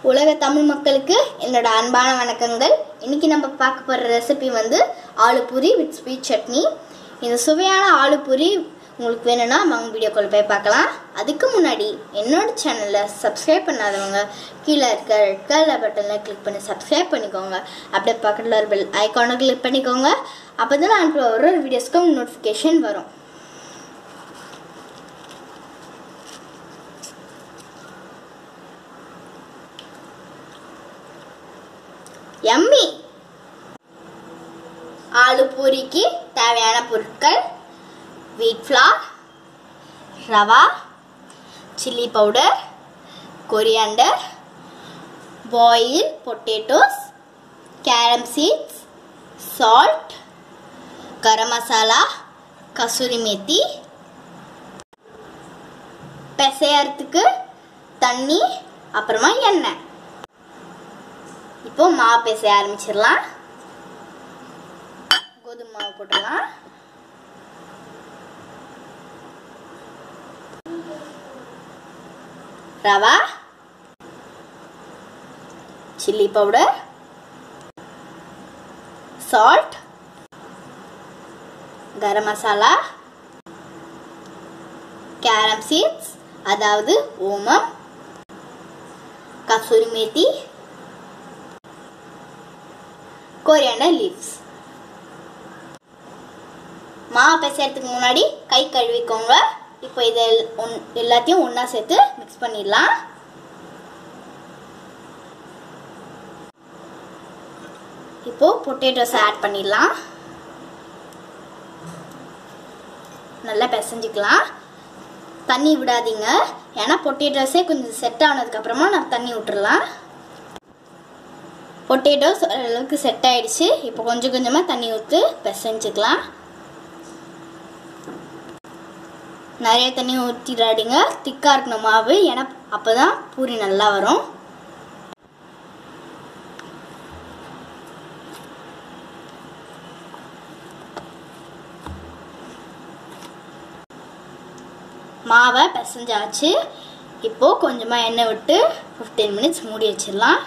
உலக தமிழ் மக்களுக்கு என்னோட அன்பான வணக்கங்கள் இன்னைக்கு நம்ம பார்க்க போகிற ரெசிபி வந்து ஆலுபூரி வித் ஸ்வீட் சட்னி இந்த சுவையான ஆலுபூரி உங்களுக்கு வேணும்னா வாங்க வீடியோக்குள்ள போய் பார்க்கலாம் அதுக்கு முன்னாடி என்னோட சேனலை சப்ஸ்கிரைப் பண்ணாதவங்க கீழே இருக்க ரெட் கலர் பட்டனில் கிளிக் பண்ணி சப்ஸ்கிரைப் பண்ணிக்கோங்க அப்படியே பக்கத்தில் ஒரு பெல் ஐக்கானை கிளிக் பண்ணிக்கோங்க அப்போ தான் நான் அனுப்புகிற ஒரு ஒரு வீடியோஸ்க்கும் நோட்டிஃபிகேஷன் வரும் எம்மி ஆலு பூரிக்கு தேவையான பொருட்கள் wheat flour rava chilli powder coriander boil potatoes carom seeds salt garam masala kasuri methi பிசையறதுக்கு தண்ணி அப்புறமா எண்ணெய் இப்போ மாவு பிசைய ஆரம்பிச்சிடலாம் கோதுமை மாவு போட்டுடலாம் rava chilli powder salt garam masala carom seeds அதாவது ஓமம் கசூரி மேத்தி கொரியாண்டர் லீவ்ஸ் மாவு பிசைறதுக்கு முன்னாடி கை கழுவிக்கோங்க இப்போ இதை ஒன் எல்லாத்தையும் ஒன்றா சேர்த்து மிக்ஸ் பண்ணிடலாம் இப்போ பொட்டேட்டோஸ் ஆட் பண்ணிடலாம் நல்லா பிசைஞ்சிக்கலாம் தண்ணி விடாதீங்க ஏன்னா பொட்டேட்டோஸே கொஞ்சம் செட் ஆனதுக்கப்புறமா நான் தண்ணி விட்டுறலாம் பொட்டேட்டோஸ் ஓரளவுக்கு செட் ஆயிடுச்சு இப்போ கொஞ்சம் கொஞ்சமாக தண்ணி ஊற்றி பிசைஞ்சுக்கலாம் நிறைய தண்ணி ஊற்றிடாதீங்க திக்காக இருக்கணும் மாவு ஏன்னா அப்போ தான் பூரி நல்லா வரும் மாவை பிசைஞ்சாச்சு இப்போது கொஞ்சமாக எண்ணெய் விட்டு ஃபிஃப்டீன் மினிட்ஸ் மூடி வச்சிடலாம்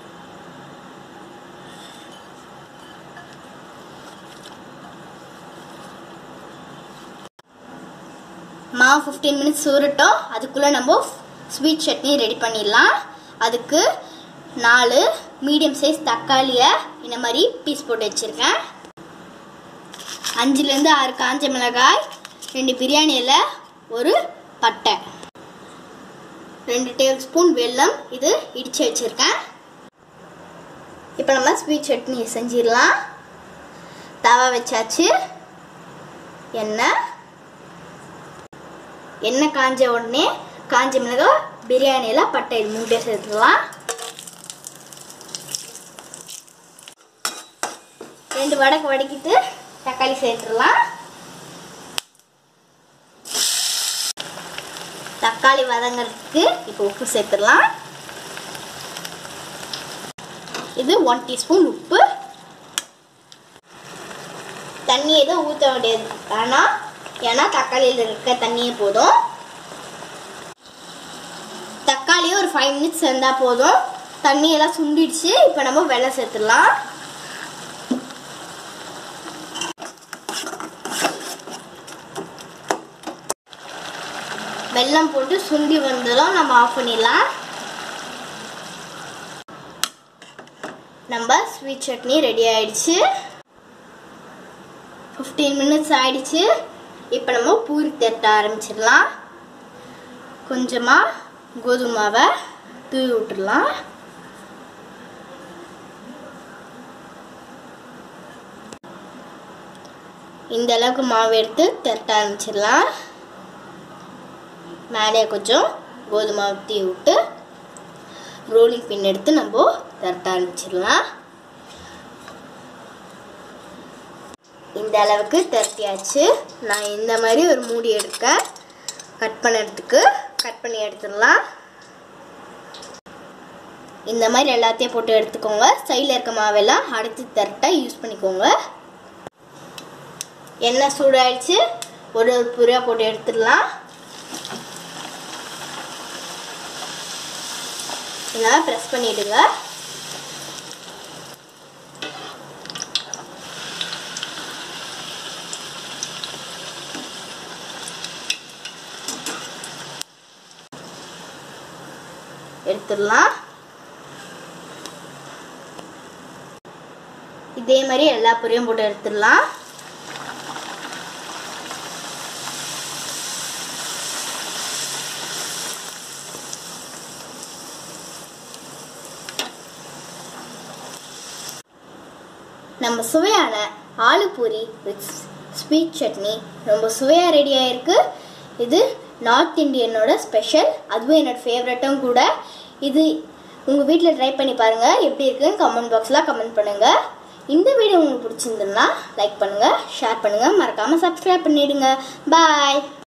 மாவு ஃபிஃப்டீன் மினிட்ஸ் ஊறட்டும் அதுக்குள்ளே நம்ம ஸ்வீட் சட்னி ரெடி பண்ணிடலாம் அதுக்கு நாலு மீடியம் சைஸ் தக்காளியை இந்த மாதிரி பீஸ் போட்டு வச்சுருக்கேன் அஞ்சுலேருந்து ஆறு காஞ்ச மிளகாய் ரெண்டு பிரியாணி இலை ஒரு பட்டை ரெண்டு டேபிள் ஸ்பூன் வெல்லம் இது இடித்து வச்சுருக்கேன் இப்போ நம்ம ஸ்வீட் சட்னி செஞ்சிடலாம் தவா வச்சாச்சு எண்ணெய் எண்ணெய் காஞ்ச உடனே காஞ்ச மிளகாய் பிரியாணியில் பட்டை இது மூட்டை சேர்த்துக்கலாம் ரெண்டு வடக்கு வடக்கிட்டு தக்காளி சேர்த்துடலாம் தக்காளி வதங்கிறதுக்கு இப்போ உப்பு சேர்த்துடலாம் இது ஒன் டீஸ்பூன் உப்பு தண்ணி எதுவும் ஊற்ற வேண்டியது ஆனால் ஏன்னா தக்காளியில் இருக்க தண்ணியே போதும் தக்காளியும் ஒரு ஃபைவ் மினிட்ஸ் இருந்தால் போதும் தண்ணியெல்லாம் சுண்டிடுச்சு இப்போ நம்ம வெள்ளம் சேர்த்துடலாம் வெல்லம் போட்டு சுண்டி வந்ததும் நம்ம ஆஃப் பண்ணிடலாம் நம்ம ஸ்வீட் சட்னி ரெடி ஆயிடுச்சு ஃபிஃப்டீன் மினிட்ஸ் ஆயிடுச்சு இப்போ நம்ம பூரி தட்ட ஆரம்பிச்சிடலாம் கொஞ்சமாக கோதுமை மாவை தூவி விட்டுடலாம் இந்த அளவுக்கு மாவு எடுத்து திரட்ட ஆரம்பிச்சிடலாம் மேலே கொஞ்சம் கோதுமை மாவு தூவி விட்டு ரோலிங் பின் எடுத்து நம்ம திரட்ட ஆரம்பிச்சிடலாம் இந்த அளவுக்கு திரட்டியாச்சு நான் இந்த மாதிரி ஒரு மூடி எடுக்க கட் பண்ணுறதுக்கு கட் பண்ணி எடுத்துடலாம் இந்த மாதிரி எல்லாத்தையும் போட்டு எடுத்துக்கோங்க சைடில் இருக்க மாவெல்லாம் அடுத்து திரட்ட யூஸ் பண்ணிக்கோங்க எண்ணெய் சூடாயிடுச்சு ஒரு ஒரு புரியா போட்டு எடுத்துடலாம் நல்லா ப்ரெஸ் பண்ணிவிடுங்க எடுத்துடலாம் இதே மாதிரி எல்லா பொரியும் போட்டு எடுத்துடலாம் நம்ம சுவையான ஆலு பூரி வித் ஸ்வீட் சட்னி ரொம்ப சுவையாக ரெடி ஆயிருக்கு இது நார்த் இந்தியனோட ஸ்பெஷல் அதுவும் என்னோட ஃபேவரட்டும் கூட இது உங்கள் வீட்டில் ட்ரை பண்ணி பாருங்கள் எப்படி இருக்குன்னு கமெண்ட் பாக்ஸில் கமெண்ட் பண்ணுங்கள் இந்த வீடியோ உங்களுக்கு பிடிச்சிருந்ததுன்னா லைக் பண்ணுங்கள் ஷேர் பண்ணுங்கள் மறக்காமல் சப்ஸ்கிரைப் பண்ணிவிடுங்க பாய்